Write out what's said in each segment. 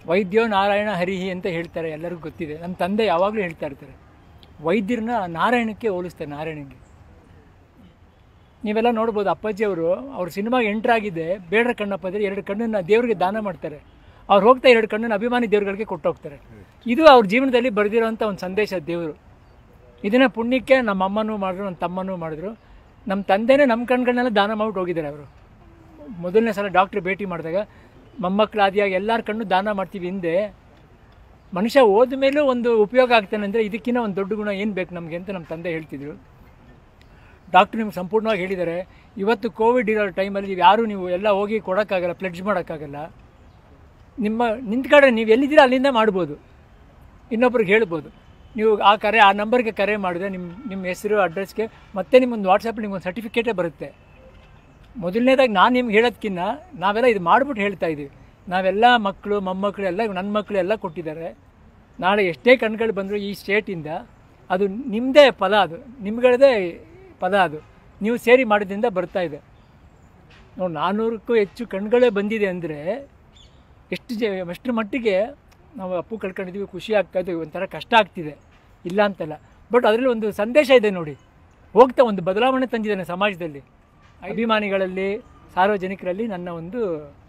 ವೈದ್ಯೋ ನಾರಾಯಣ ಹರಿಹಿ ಅಂತ ಹೇಳ್ತಾರೆ ಎಲ್ಲರಿಗೂ ಗೊತ್ತಿದೆ ನಮ್ಮ ತಂದೆ ಯಾವಾಗಲೂ ಹೇಳ್ತಾ ಇರ್ತಾರೆ ವೈದ್ಯರನ್ನ ನಾರಾಯಣಕ್ಕೆ ಹೋಲಿಸ್ತಾರೆ ನಾರಾಯಣಗೆ ನೀವೆಲ್ಲ ನೋಡ್ಬೋದು ಅಪ್ಪಾಜಿ ಅವರು ಅವ್ರ ಸಿನಿಮಾಗೆ ಎಂಟ್ರ್ ಆಗಿದೆ ಬೇಡರ ಕಣ್ಣಪ್ಪಾದ್ರೆ ಎರಡು ಕಣ್ಣನ್ನು ದೇವರಿಗೆ ದಾನ ಮಾಡ್ತಾರೆ ಅವ್ರು ಹೋಗ್ತಾ ಎರಡು ಕಣ್ಣನ್ನು ಅಭಿಮಾನಿ ದೇವರುಗಳಿಗೆ ಕೊಟ್ಟು ಹೋಗ್ತಾರೆ ಇದು ಅವ್ರ ಜೀವನದಲ್ಲಿ ಬರೆದಿರೋಂಥ ಒಂದು ಸಂದೇಶ ದೇವರು ಇದನ್ನ ಪುಣ್ಯಕ್ಕೆ ನಮ್ಮ ಅಮ್ಮನೂ ಮಾಡಿದ್ರು ನಮ್ಮ ತಮ್ಮನೂ ಮಾಡಿದ್ರು ನಮ್ಮ ತಂದೆನೇ ನಮ್ಮ ಕಣ್ಗಳನ್ನೆಲ್ಲ ದಾನ ಮಾಡ್ಬಿಟ್ಟು ಹೋಗಿದ್ದಾರೆ ಅವರು ಮೊದಲನೇ ಸಲ ಡಾಕ್ಟ್ರ್ ಭೇಟಿ ಮಾಡಿದಾಗ ಮೊಮ್ಮಕ್ಕಳು ಆದಿಯಾಗಿ ಎಲ್ಲರ ಕಣ್ಣು ದಾನ ಮಾಡ್ತೀವಿ ಹಿಂದೆ ಮನುಷ್ಯ ಹೋದ ಮೇಲೂ ಒಂದು ಉಪಯೋಗ ಆಗ್ತಾನೆ ಅಂದರೆ ಇದಕ್ಕಿಂತ ಒಂದು ದೊಡ್ಡ ಗುಣ ಏನು ಬೇಕು ನಮಗೆ ಅಂತ ನಮ್ಮ ತಂದೆ ಹೇಳ್ತಿದ್ರು ಡಾಕ್ಟ್ರ್ ನಿಮ್ಗೆ ಸಂಪೂರ್ಣವಾಗಿ ಹೇಳಿದ್ದಾರೆ ಇವತ್ತು ಕೋವಿಡ್ ಇರೋ ಟೈಮಲ್ಲಿ ನೀವು ಯಾರೂ ನೀವು ಎಲ್ಲ ಹೋಗಿ ಕೊಡೋಕ್ಕಾಗಲ್ಲ ಪ್ಲೆಡ್ಜ್ ಮಾಡೋಕ್ಕಾಗಲ್ಲ ನಿಮ್ಮ ನಿಂತ ಕಡೆ ನೀವು ಎಲ್ಲಿದ್ದೀರಾ ಅಲ್ಲಿಂದ ಮಾಡ್ಬೋದು ಇನ್ನೊಬ್ರಿಗೆ ಹೇಳ್ಬೋದು ನೀವು ಆ ಕರೆ ಆ ನಂಬರ್ಗೆ ಕರೆ ಮಾಡಿದ್ರೆ ನಿಮ್ಮ ನಿಮ್ಮ ಹೆಸರು ಅಡ್ರೆಸ್ಗೆ ಮತ್ತೆ ನಿಮ್ಮೊಂದು ವಾಟ್ಸಪ್ಪಲ್ಲಿ ನಿಮ್ಗೊಂದು ಸರ್ಟಿಫಿಕೇಟೇ ಬರುತ್ತೆ ಮೊದಲನೇದಾಗಿ ನಾನು ನಿಮ್ಗೆ ಹೇಳೋದಕ್ಕಿಂತ ನಾವೆಲ್ಲ ಇದು ಮಾಡ್ಬಿಟ್ಟು ಹೇಳ್ತಾ ಇದ್ದೀವಿ ನಾವೆಲ್ಲ ಮಕ್ಕಳು ಮೊಮ್ಮಕ್ಕಳು ಎಲ್ಲ ನನ್ನ ಮಕ್ಕಳು ಎಲ್ಲ ಕೊಟ್ಟಿದ್ದಾರೆ ನಾಳೆ ಎಷ್ಟೇ ಕಣ್ಗಳು ಬಂದರೂ ಈ ಸ್ಟೇಟಿಂದ ಅದು ನಿಮ್ಮದೇ ಫಲ ಅದು ನಿಮ್ಗಳದೇ ಪದ ಅದು ನೀವು ಸೇರಿ ಮಾಡಿದ್ರಿಂದ ಬರ್ತಾ ಇದೆ ನೋಡಿ ನಾನ್ನೂರಕ್ಕೂ ಹೆಚ್ಚು ಕಣ್ಗಳೇ ಬಂದಿದೆ ಅಂದರೆ ಎಷ್ಟು ಜ ಎಷ್ಟರ ಮಟ್ಟಿಗೆ ನಾವು ಅಪ್ಪು ಕಳ್ಕೊಂಡಿದ್ದೀವಿ ಖುಷಿ ಆಗ್ತಾ ಇದೆ ಒಂಥರ ಕಷ್ಟ ಆಗ್ತಿದೆ ಇಲ್ಲ ಅಂತಲ್ಲ ಬಟ್ ಅದರಲ್ಲಿ ಒಂದು ಸಂದೇಶ ಇದೆ ನೋಡಿ ಹೋಗ್ತಾ ಒಂದು ಬದಲಾವಣೆ ತಂದಿದ್ದಾನೆ ಸಮಾಜದಲ್ಲಿ ಅಭಿಮಾನಿಗಳಲ್ಲಿ ಸಾರ್ವಜನಿಕರಲ್ಲಿ ನನ್ನ ಒಂದು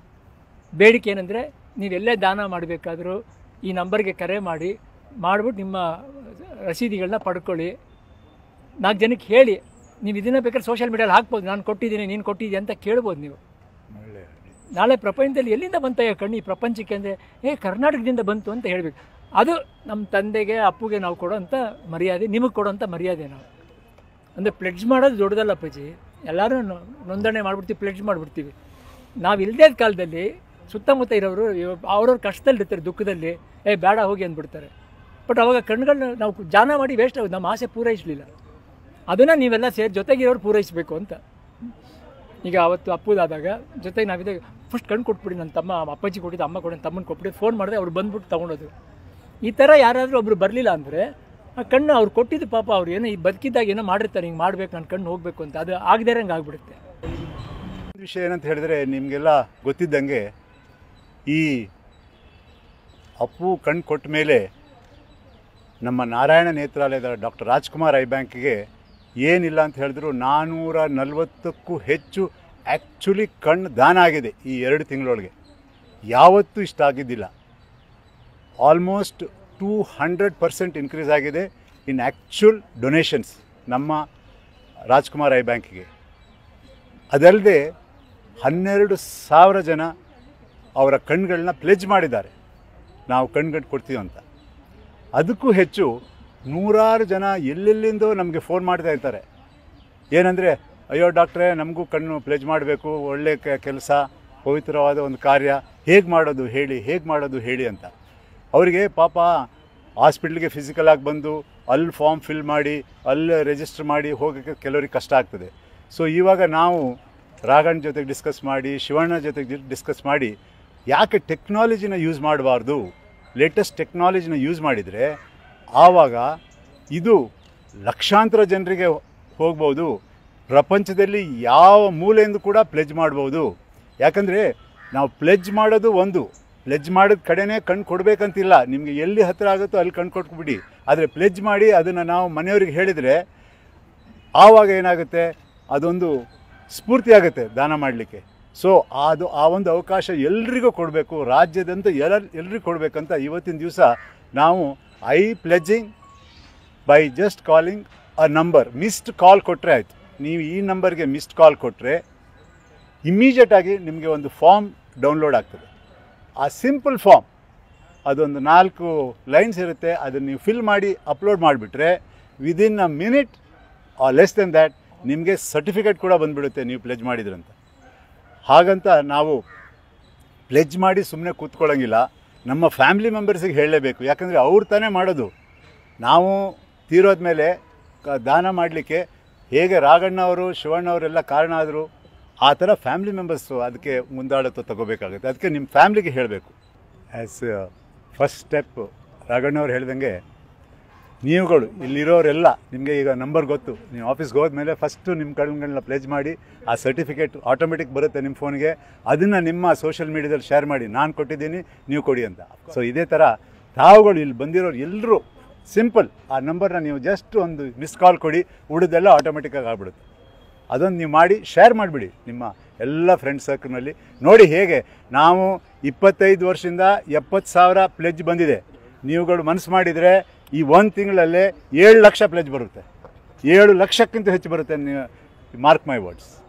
ಬೇಡಿಕೆ ಏನಂದರೆ ನೀವೆಲ್ಲೇ ದಾನ ಮಾಡಬೇಕಾದ್ರೂ ಈ ನಂಬರ್ಗೆ ಕರೆ ಮಾಡಿ ಮಾಡಿಬಿಟ್ಟು ನಿಮ್ಮ ರಸೀದಿಗಳನ್ನ ಪಡ್ಕೊಳ್ಳಿ ನಾಲ್ಕು ಜನಕ್ಕೆ ಹೇಳಿ ನೀವು ಇದನ್ನ ಬೇಕಾದ್ರೆ ಸೋಷಿಯಲ್ ಮೀಡಿಯಲ್ಲಿ ಹಾಕ್ಬೋದು ನಾನು ಕೊಟ್ಟಿದ್ದೀನಿ ನೀನು ಕೊಟ್ಟಿದ್ದೀನಿ ಅಂತ ಕೇಳ್ಬೋದು ನೀವು ಒಳ್ಳೆ ನಾಳೆ ಪ್ರಪಂಚದಲ್ಲಿ ಎಲ್ಲಿಂದ ಬಂತಯ್ಯ ಕಣ್ಣು ಈ ಪ್ರಪಂಚಕ್ಕೆ ಅಂದರೆ ಏ ಕರ್ನಾಟಕದಿಂದ ಬಂತು ಅಂತ ಹೇಳಬೇಕು ಅದು ನಮ್ಮ ತಂದೆಗೆ ಅಪ್ಪುಗೆ ನಾವು ಕೊಡೋಂಥ ಮರ್ಯಾದೆ ನಿಮಗೆ ಕೊಡೋಂಥ ಮರ್ಯಾದೆ ನಾವು ಅಂದರೆ ಪ್ಲೆಡ್ಜ್ ಮಾಡೋದು ದೊಡ್ಡದಲ್ಲ ಅಪ್ಪಾಜಿ ಎಲ್ಲರೂ ನೊ- ನೋಂದಣಿ ಮಾಡಿಬಿಡ್ತೀವಿ ಪ್ಲೆಡ್ಜ್ ಮಾಡಿಬಿಡ್ತೀವಿ ನಾವು ಇಲ್ಲದೇ ಕಾಲದಲ್ಲಿ ಸುತ್ತಮುತ್ತ ಇರೋರು ಇವ- ಅವ್ರವ್ರ ಕಷ್ಟದಲ್ಲಿರ್ತಾರೆ ದುಃಖದಲ್ಲಿ ಏ ಬೇಡ ಹೋಗಿ ಅಂದ್ಬಿಡ್ತಾರೆ ಬಟ್ ಅವಾಗ ಕಣ್ಗಳನ್ನ ನಾವು ಜಾನ ಮಾಡಿ ವೇಸ್ಟ್ ಆಗೋದು ನಮ್ಮ ಆಸೆ ಪೂರೈಸಲಿಲ್ಲ ಅದನ್ನು ನೀವೆಲ್ಲ ಸೇರಿ ಜೊತೆಗಿರೋರು ಪೂರೈಸಬೇಕು ಅಂತ ಈಗ ಅವತ್ತು ಅಪ್ಪುದಾದಾಗ ಜೊತೆಗೆ ನಾವಿದ್ದಾಗ ಫಸ್ಟ್ ಕಣ್ಣು ಕೊಟ್ಬಿಡಿ ನನ್ನ ತಮ್ಮ ಅಪ್ಪಾಜಿ ಕೊಟ್ಟಿದ್ದು ಅಮ್ಮ ಕೊಡಿ ತಮ್ಮನ ಕೊಟ್ಬಿಡಿ ಫೋನ್ ಮಾಡಿದೆ ಅವ್ರು ಬಂದ್ಬಿಟ್ಟು ತೊಗೊಂಡೋದು ಈ ಥರ ಯಾರಾದರೂ ಒಬ್ರು ಬರಲಿಲ್ಲ ಅಂದರೆ ಆ ಕಣ್ಣು ಅವ್ರು ಕೊಟ್ಟಿದ್ದು ಪಾಪ ಅವ್ರು ಏನೋ ಈ ಬದುಕಿದ್ದಾಗ ಏನೋ ಮಾಡಿರ್ತಾರೆ ಹಿಂಗೆ ಮಾಡ್ಬೇಕು ನನ್ನ ಕಣ್ಣು ಹೋಗಬೇಕು ಅಂತ ಅದು ಆಗದೇ ಇರಂಗೆ ಆಗ್ಬಿಡುತ್ತೆ ಒಂದು ವಿಷಯ ಏನಂತ ಹೇಳಿದ್ರೆ ನಿಮಗೆಲ್ಲ ಗೊತ್ತಿದ್ದಂಗೆ ಈ ಅಪ್ಪು ಕಣ್ಣು ಕೊಟ್ಟ ಮೇಲೆ ನಮ್ಮ ನಾರಾಯಣ ನೇತ್ರಾಲಯದ ಡಾಕ್ಟರ್ ರಾಜ್ಕುಮಾರ್ ಐ ಬ್ಯಾಂಕ್ಗೆ ಏನಿಲ್ಲ ಅಂತ ಹೇಳಿದ್ರು ನಾನ್ನೂರ ನಲವತ್ತಕ್ಕೂ ಹೆಚ್ಚು ಆ್ಯಕ್ಚುಲಿ ಕಣ್ಣು ದಾನ ಆಗಿದೆ ಈ ಎರಡು ತಿಂಗಳೊಳಗೆ ಯಾವತ್ತೂ ಇಷ್ಟ ಆಗಿದ್ದಿಲ್ಲ almost two hundred percent increase ಆಗಿದೆ ಇನ್ ಆ್ಯಕ್ಚುಲ್ ಡೊನೇಷನ್ಸ್ ನಮ್ಮ ರಾಜ್ಕುಮಾರ್ ಐ ಬ್ಯಾಂಕಿಗೆ ಅದಲ್ಲದೆ ಹನ್ನೆರಡು ಸಾವಿರ ಜನ ಅವರ ಕಣ್ಗಳನ್ನ ಪ್ಲೆಜ್ ಮಾಡಿದ್ದಾರೆ ನಾವು ಕಣ್ಗಟ್ಟು ಕೊಡ್ತೀವಿ ಅಂತ ಅದಕ್ಕೂ ಹೆಚ್ಚು ನೂರಾರು ಜನ ಎಲ್ಲೆಲ್ಲಿಂದೋ ನಮಗೆ ಫೋನ್ ಮಾಡ್ತಾ ಇರ್ತಾರೆ ಏನಂದರೆ ಅಯ್ಯೋ ಡಾಕ್ಟ್ರೇ ನಮಗೂ ಕಣ್ಣು ಪ್ಲೆಜ್ ಮಾಡಬೇಕು ಒಳ್ಳೆ ಕೆಲಸ ಪವಿತ್ರವಾದ ಒಂದು ಕಾರ್ಯ ಹೇಗೆ ಮಾಡೋದು ಹೇಳಿ ಹೇಗೆ ಮಾಡೋದು ಹೇಳಿ ಅಂತ ಅವರಿಗೆ ಪಾಪ ಹಾಸ್ಪಿಟ್ಲಿಗೆ ಫಿಸಿಕಲ್ ಆಗಿ ಬಂದು ಅಲ್ಲಿ ಫಾರ್ಮ್ ಫಿಲ್ ಮಾಡಿ ಅಲ್ಲಿ ರಿಜಿಸ್ಟರ್ ಮಾಡಿ ಹೋಗೋಕ್ಕೆ ಕೆಲವರಿಗೆ ಕಷ್ಟ ಆಗ್ತದೆ ಸೊ ಇವಾಗ ನಾವು ರಾಘಣ್ ಜೊತೆಗೆ ಡಿಸ್ಕಸ್ ಮಾಡಿ ಶಿವಣ್ಣ ಜೊತೆಗೆ ಡಿಸ್ಕಸ್ ಮಾಡಿ ಯಾಕೆ ಟೆಕ್ನಾಲಜಿನ ಯೂಸ್ ಮಾಡಬಾರ್ದು ಲೇಟೆಸ್ಟ್ ಟೆಕ್ನಾಲಜಿನ ಯೂಸ್ ಮಾಡಿದರೆ ಆವಾಗ ಇದು ಲಕ್ಷಾಂತರ ಜನರಿಗೆ ಹೋಗ್ಬೋದು ಪ್ರಪಂಚದಲ್ಲಿ ಯಾವ ಮೂಲೆಯಿಂದ ಕೂಡ ಪ್ಲೆಜ್ ಮಾಡ್ಬೋದು ಯಾಕಂದರೆ ನಾವು ಪ್ಲೆಜ್ ಮಾಡೋದು ಒಂದು ಪ್ಲೆಜ್ ಮಾಡಿದ ಕಡೆನೇ ಕಣ್ಣು ಕೊಡಬೇಕಂತಿಲ್ಲ ನಿಮಗೆ ಎಲ್ಲಿ ಹತ್ತಿರ ಆಗುತ್ತೋ ಅಲ್ಲಿ ಕಣ್ಣು ಕೊಟ್ಬಿಡಿ ಆದರೆ ಪ್ಲೆಜ್ ಮಾಡಿ ಅದನ್ನು ನಾವು ಮನೆಯವ್ರಿಗೆ ಹೇಳಿದರೆ ಆವಾಗ ಏನಾಗುತ್ತೆ ಅದೊಂದು ಸ್ಫೂರ್ತಿ ಆಗುತ್ತೆ ದಾನ ಮಾಡಲಿಕ್ಕೆ ಸೊ ಅದು ಆ ಒಂದು ಅವಕಾಶ ಎಲ್ರಿಗೂ ಕೊಡಬೇಕು ರಾಜ್ಯದಂತ ಎಲ್ಲ ಎಲ್ರಿಗೂ ಕೊಡಬೇಕಂತ ಇವತ್ತಿನ ದಿವಸ ನಾವು I pledging by just calling a number missed call ಕೊಟ್ಟರೆ ಆಯಿತು ನೀವು ಈ ನಂಬರ್ಗೆ ಮಿಸ್ಡ್ ಕಾಲ್ ಕೊಟ್ಟರೆ ಇಮ್ಮಿಡಿಯೇಟಾಗಿ ನಿಮಗೆ ಒಂದು ಫಾರ್ಮ್ ಡೌನ್ಲೋಡ್ ಆಗ್ತದೆ ಆ ಸಿಂಪಲ್ ಫಾರ್ಮ್ ಅದೊಂದು ನಾಲ್ಕು ಲೈನ್ಸ್ ಇರುತ್ತೆ ಅದನ್ನು ನೀವು ಫಿಲ್ ಮಾಡಿ ಅಪ್ಲೋಡ್ ಮಾಡಿಬಿಟ್ರೆ within a minute or less than that ನಿಮಗೆ ಸರ್ಟಿಫಿಕೇಟ್ ಕೂಡ ಬಂದುಬಿಡುತ್ತೆ ನೀವು ಪ್ಲೆಜ್ ಮಾಡಿದ್ರಂತ ಹಾಗಂತ ನಾವು ಪ್ಲೆಜ್ ಮಾಡಿ ಸುಮ್ಮನೆ ಕೂತ್ಕೊಳ್ಳೋಂಗಿಲ್ಲ ನಮ್ಮ ಫ್ಯಾಮಿಲಿ ಮೆಂಬರ್ಸಿಗೆ ಹೇಳಲೇಬೇಕು ಯಾಕಂದರೆ ಅವ್ರು ತಾನೇ ಮಾಡೋದು ನಾವು ತೀರೋದ್ಮೇಲೆ ಕ ದಾನ ಮಾಡಲಿಕ್ಕೆ ಹೇಗೆ ರಾಘಣ್ಣ ಅವರು ಶಿವಣ್ಣ ಅವರೆಲ್ಲ ಕಾರಣ ಆದರು ಆ ಥರ ಫ್ಯಾಮಿಲಿ ಮೆಂಬರ್ಸು ಅದಕ್ಕೆ ಮುಂದಾಳತ್ವ ತಗೋಬೇಕಾಗುತ್ತೆ ಅದಕ್ಕೆ ನಿಮ್ಮ ಫ್ಯಾಮ್ಲಿಗೆ ಹೇಳಬೇಕು ಆ್ಯಸ್ ಫಸ್ಟ್ ಸ್ಟೆಪ್ ರಾಘಣ್ಣ ಅವ್ರು ಹೇಳ್ದಂಗೆ ನೀವುಗಳು ಇಲ್ಲಿರೋರೆಲ್ಲ ನಿಮಗೆ ಈಗ ನಂಬರ್ ಗೊತ್ತು ನೀವು ಆಫೀಸ್ಗೆ ಹೋದ್ಮೇಲೆ ಫಸ್ಟು ನಿಮ್ಮ ಕಣ್ಗಳನ್ನ ಪ್ಲೇಜ್ ಮಾಡಿ ಆ ಸರ್ಟಿಫಿಕೇಟ್ ಆಟೋಮೆಟಿಕ್ ಬರುತ್ತೆ ನಿಮ್ಮ ಫೋನ್ಗೆ ಅದನ್ನು ನಿಮ್ಮ ಸೋಷಿಯಲ್ ಮೀಡಿಯಾದಲ್ಲಿ ಶೇರ್ ಮಾಡಿ ನಾನು ಕೊಟ್ಟಿದ್ದೀನಿ ನೀವು ಕೊಡಿ ಅಂತ ಸೊ ಇದೇ ಥರ ತಾವುಗಳು ಇಲ್ಲಿ ಬಂದಿರೋರು ಎಲ್ಲರೂ ಸಿಂಪಲ್ ಆ ನಂಬರ್ನ ನೀವು ಜಸ್ಟ್ ಒಂದು ಮಿಸ್ ಕಾಲ್ ಕೊಡಿ ಉಳಿದೆಲ್ಲ ಆಟೋಮೆಟಿಕ್ಕಾಗಿ ಆಗ್ಬಿಡುತ್ತೆ ಅದೊಂದು ನೀವು ಮಾಡಿ ಶೇರ್ ಮಾಡಿಬಿಡಿ ನಿಮ್ಮ ಎಲ್ಲ ಫ್ರೆಂಡ್ ಸರ್ಕಲ್ನಲ್ಲಿ ನೋಡಿ ಹೇಗೆ ನಾವು ಇಪ್ಪತ್ತೈದು ವರ್ಷದಿಂದ ಎಪ್ಪತ್ತು ಸಾವಿರ ಪ್ಲೆಜ್ ಬಂದಿದೆ ನೀವುಗಳು ಮನಸ್ಸು ಮಾಡಿದರೆ ಈ ಒಂದು ತಿಂಗಳಲ್ಲೇ ಏಳು ಲಕ್ಷ ಪ್ಲೆಜ್ ಬರುತ್ತೆ ಏಳು ಲಕ್ಷಕ್ಕಿಂತ ಹೆಚ್ಚು ಬರುತ್ತೆ ನೀವು ಮಾರ್ಕ್ ಮೈ ವರ್ಡ್ಸ್